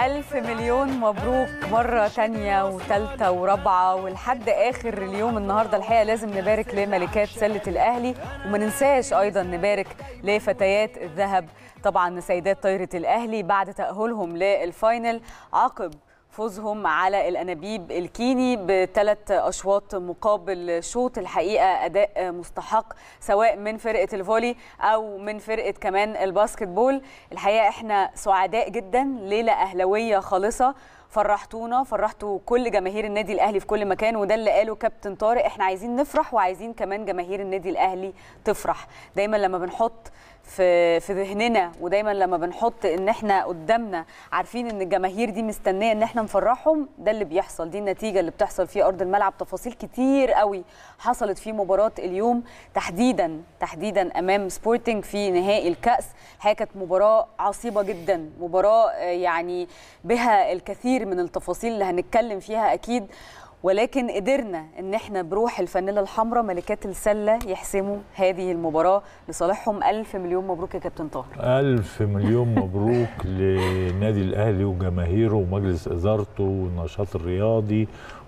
ألف مليون مبروك مرة تانية وتالتة ورابعة ولحد آخر اليوم النهاردة الحقيقة لازم نبارك لملكات سلة الأهلي وما ننساش أيضا نبارك لفتيات الذهب طبعا سيدات طايرة الأهلي بعد تأهلهم للفاينل عقب فوزهم على الانابيب الكيني بثلاث اشواط مقابل شوط الحقيقه اداء مستحق سواء من فرقه الفولي او من فرقه كمان الباسكت بول الحقيقه احنا سعداء جدا ليله اهلاويه خالصه فرحتونا فرحتوا كل جماهير النادي الاهلي في كل مكان وده اللي قاله كابتن طارق احنا عايزين نفرح وعايزين كمان جماهير النادي الاهلي تفرح دايما لما بنحط في في ذهننا ودايما لما بنحط ان احنا قدامنا عارفين ان الجماهير دي مستنيه ان احنا نفرحهم ده اللي بيحصل دي النتيجه اللي بتحصل في ارض الملعب تفاصيل كتير قوي حصلت في مباراه اليوم تحديدا تحديدا امام سبورتنج في نهائي الكاس الحقيقه كانت مباراه عصيبه جدا مباراه يعني بها الكثير من التفاصيل اللي هنتكلم فيها اكيد ولكن قدرنا ان احنا بروح الفانيلا الحمراء ملكات السله يحسموا هذه المباراه لصالحهم الف مليون مبروك يا كابتن طاهر ألف مليون مبروك للنادي الأهلي وجماهيره ومجلس إدارته والنشاط الرياضي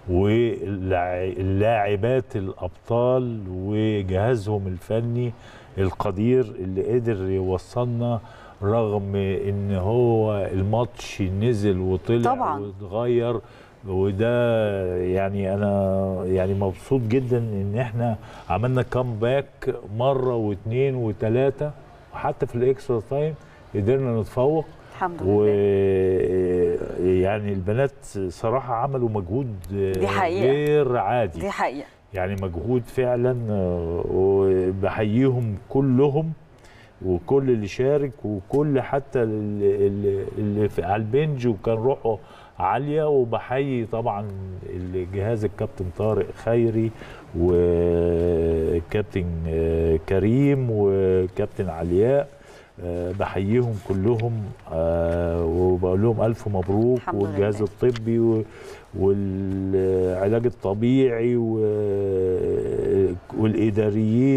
واللاعبات الأبطال وجهازهم الفني القدير اللي قدر يوصلنا رغم ان هو الماتش نزل وطلع طبعاً. واتغير وده يعني انا يعني مبسوط جدا ان احنا عملنا كامباك مره واثنين وثلاثه وحتى في الاكسترا تايم قدرنا نتفوق الحمد و لله يعني البنات صراحه عملوا مجهود دي حقيقة. غير عادي دي حقيقه يعني مجهود فعلا آه، وبحييهم كلهم وكل اللي شارك وكل حتى اللي, اللي- اللي في على البنج وكان روحه عاليه وبحيي طبعا الجهاز الكابتن طارق خيري وكابتن آه، كريم وكابتن علياء آه، بحييهم كلهم آه، وبقول لهم الف مبروك الحمد والجهاز لله. الطبي و- والعلاج الطبيعي و- والاداريين